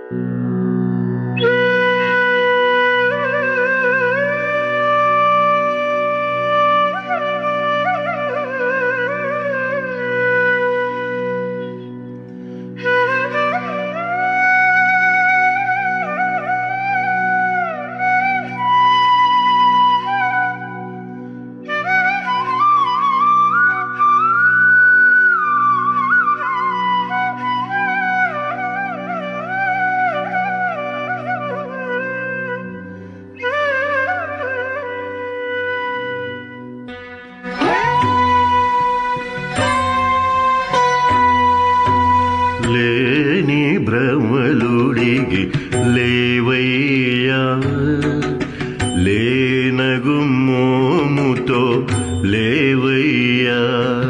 లేని భ్రమలుడిగి లేవయ్యా లేనగుమ్మోముతో లేవయ్యా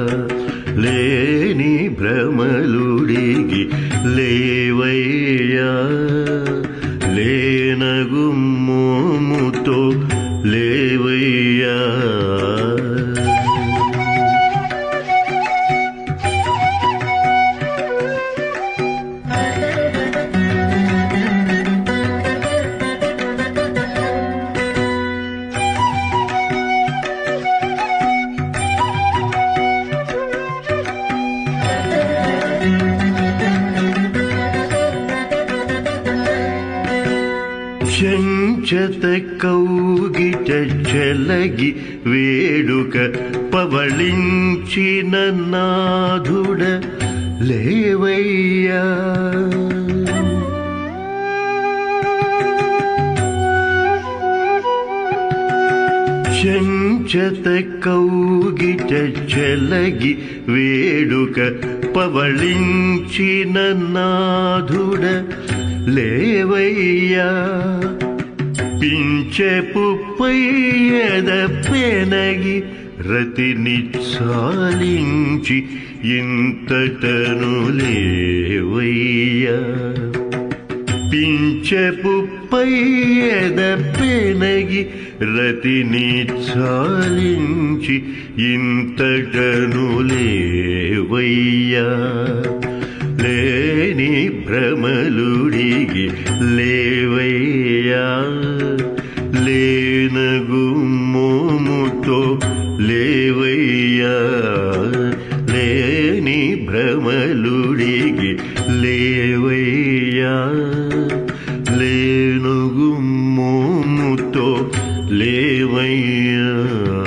లేని భ్రమలుడిగి లేవయ్యా లేనగుమ్మోముతో లేవయ్యా చెంచత కౌగిట చెలగి వేడుక పవళించిన నాథుడ లేవయ్యా చెంచత కౌగిట చెలగి వేడుక పవళించిన నాథుడ లేవయ్యా పించెపు పయ్యద పెనగి రతిని చాలించి ఇంతటను లేవయ్యా పించెపు పయ్యద పెనగి రతిని చాలించి ఇంతటను లేవయ్యా లేని భ్రమలుడిగి లేవయ్యా లేనగు మోముతో లేవయ్యా లేని భ్రమలుడిగి లేవయ్యా లేనుగు మోముతో లేవయ్యా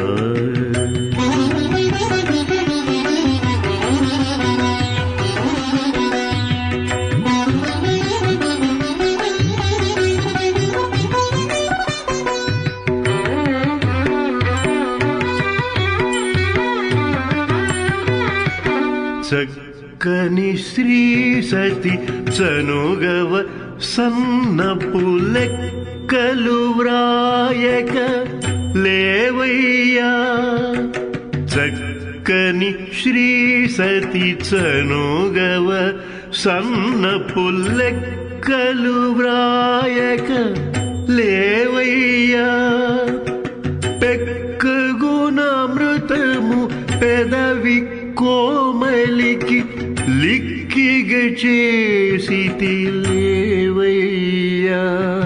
చక్కని శ్రీ సతి చనుగవ సన్నపు లెక్కలు వ్రాయక లేవయ్యా చక్కని శ్రీ సతి చనుగవ సన్నపు లెక్కలు వ్రాయక లేవయ్యా పెక్కగుణామృతము పెదవి కోమలికి లిక్కిగ చేసి లేవయ్యా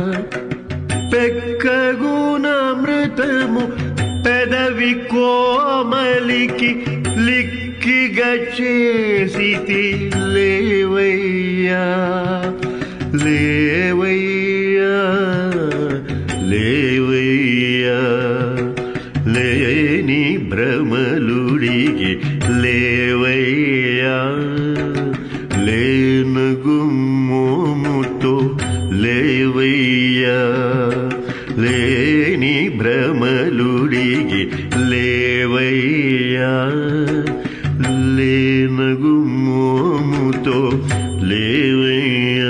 పెక్కగుణామృతము పెదవి కోమలికి లిక్కిగ చేసి లేవయ్యా లేవయ్యా లేవయ్యా లేని భ్రమలుడిగి లేవయ్యా లేనగు మోముతో లేవయ్యా లేని భ్రమలుడిగి లేవయ్యా లేనగు మోముతో లేవయ్యా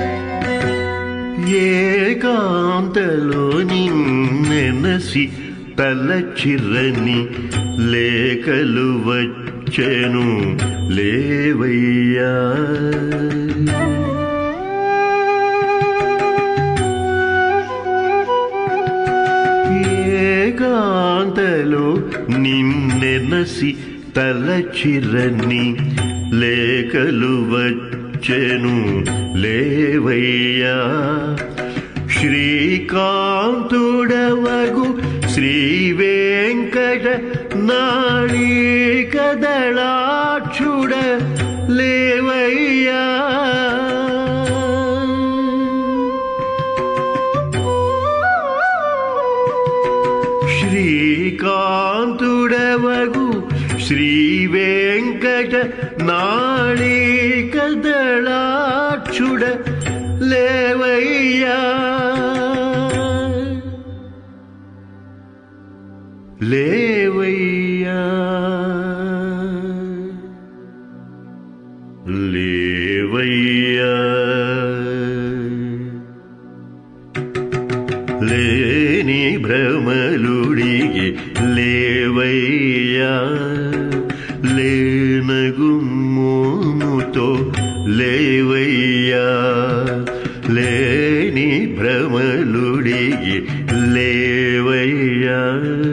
ఏకాంతలో నిన్నెనసి తలచిరని లేఖలు వచ్చెను లేవయ్యా ఏకాంతలో నిన్నెనసి తలచిరని లేఖలు వచ్చెను లేవయ్యా శ్రీకాంతుడవగు శ్రీ వెంకట నాళీకదళాక్షుడ లేవయ్యా శ్రీకాంతుడవగు శ్రీ వెంకట నాళీకదళాక్షుడ లేవయ్యా లేవయ్యా లేవయ్యా లేని భ్రమలుడిగి లేవయ్యా లేనగుమ్మోముతో లేవయ్యా లేని భ్రమలుడిగి లేవయ్యా